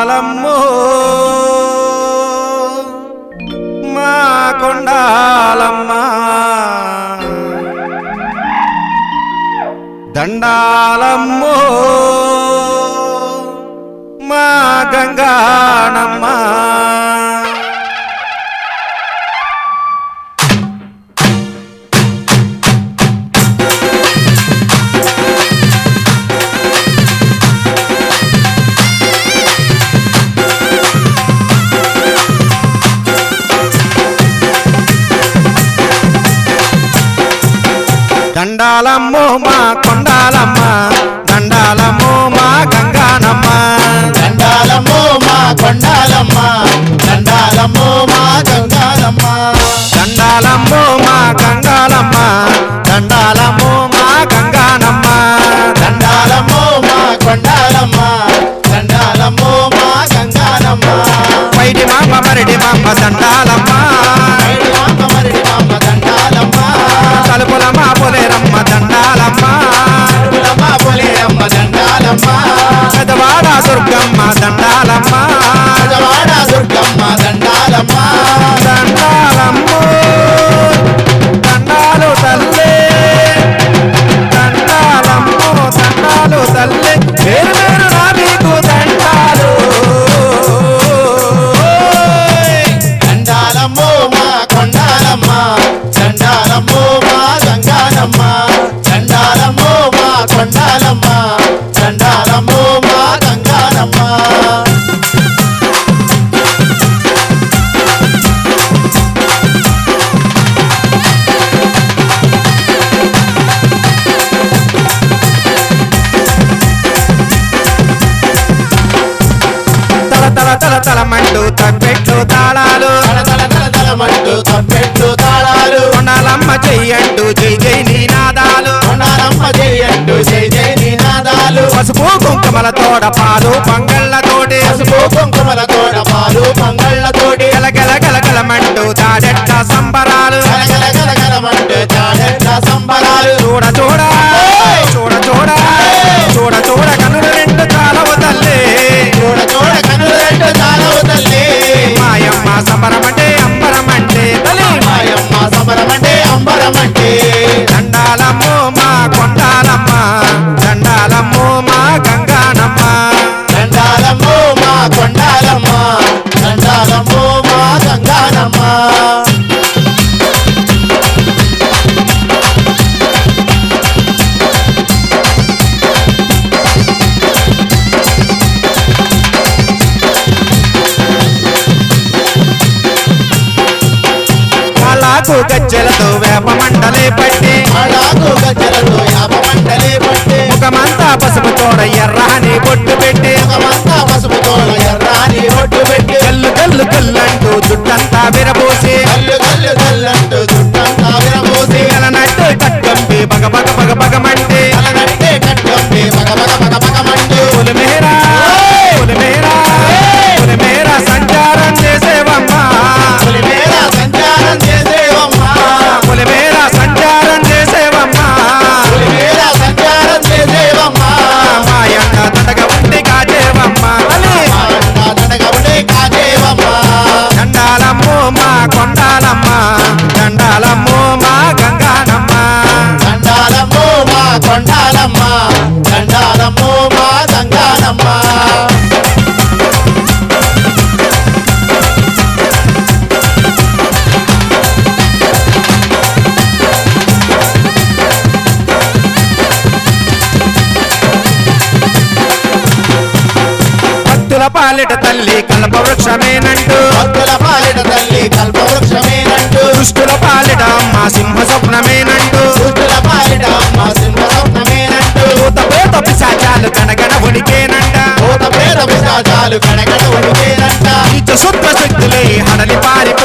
దండాలమ్మో మా కొండాలమ్మ దండాలమ్మో మా గంగానమ్మ దండాలమ్మో మా కొండాలమ్మ దండాలమ్మో మా గంగానమ్మ దండాలమ్మో మా కొండాలమ్మ దండాలమ్మో మా గంగాలమ్మ దండాలమ్మో మా గంగాలమ్మ దండాలమ్మో మా గంగానమ్మ దండాలమ్మో మా కొండాలమ్మ దండాలమ్మో మా గంగాలమ్మ పైడి మామ మరిడి మామ దండాలమ్మ మైడి మామ మరిడి మామ దండాలమ్మ తలుపుల మా పొలేరమ్మ దండాలమ్మ అడుగులమ్మ పొలేరమ్మ దండాలమ్మ పెదవాడ దుర్గమ్మ దండాలమ్మ పెదవాడ దుర్గమ్మ దండాలమ్మ దండాలమ్మో దండాలు తల్లే దండాలమ్మో దండాలు తల్లే వేరు వేరు నా మీకు దండాలు దండాలమ్మో మా కొండాలమ్మ దండాలమ్మో మా గంగాలమ్మ దండాలమ్మో మా కొండాలమ్మ దండాలమ్మో మా గంగాలమ్మ తల తల తల తల మంటూ తప్పెట్లు తాళాలు తల తల తల తలమంటూ తప్పెట్లు తాళాలు కొండాలమ్మ చెయ్యంటూ జై జై నీనాదాలు కొండాలమ్మ జయంటు జై జై నినాదాలు పసుపు కుంకుమల తోడ పాలు పంగళ్ళతోటి పసుపు కుంకుమల తోడ పాలు మంగళ్ళతోటి గల గల గల గలమంటూ తాడెట్ట సంబరాలు గలగల గలగలమంటూ చాడెట్ల సంబరాలు చూడ చూడ చూడ చూడ చూడ చూడ కనులు రెండు చాలవు తల్లి చూడ చూడ కనులు రెండు చాలవు తల్లి మాయమ్మ సంబరమంటే అంబరమంటే తల్లి మాయమ్మ సమరమంటే అంబరమంటే దండాలమ్మో మా కొండాలమ్మ దండాలమ్మో మా గంగానమ్మ దండాలమ్మో మా కొండాలమ్మ దండాలమ్మో మా గంగానమ్మ కాళ్ళకు గజ్జలతో వేప మండలే పట్టి అలాగు గజ్జలతో యాప మంటలే పట్టే ముఖమంతా పసుపు తోడ ఎర్రని బొట్టు పెట్టి ముఖమంతా పసుపు తోడ ఎర్రాని ఒడ్డు పెట్టి కల్లు కల్లు కల్లంటూ జుట్టంతా విరబోసి కల్లు కల్లు కల్లంటూ చుట్టంతా విరబోసి కలనట్టు కట్టంపి బగ బగ బగ బగమంటే అలనట్టే కట్టంపి పగ పగ పగ పగమంటూ పులిమేరా పులిమేరా పులిమేరా సంచారం చేసేవమ్మా పులిమేర సంచారం చేసేవమ్మా పులిమేరా సంచారం చేసేవమ్మా పులిమేర సంచారం చేసేవమ్మా మాయన్న తటగ ఉండి కాచేవమ్మా తల్లి. మా అన్న దండగ ఉండే కాచేవమ్మా దండాలమ్మో మా కొండాలమ్మ దండాలమ్మో మా గంగానమ్మ దండాలమ్మో మా కొండాలమ్మ దండాలమ్మో మా గంగానమ్మ భక్తుల పాలిట తల్లి కల్ప వృక్షమేనంటూ భక్తుల పాలిట తల్లి కల్పవృక్షమేనంటూ దుష్టుల పాలిట అమ్మ సింహ స్వప్నమేనంటూ దుష్టుల పాలిట మా సింహ స్వప్నమేనంటూ భూత పేత పిశాచాలు కనగన ఉనికేనంట భూత ప్రేత పిశాచాలు కడగడ ఉడికేనంట నీచ శుద్ధ శక్తులే హడలి పారి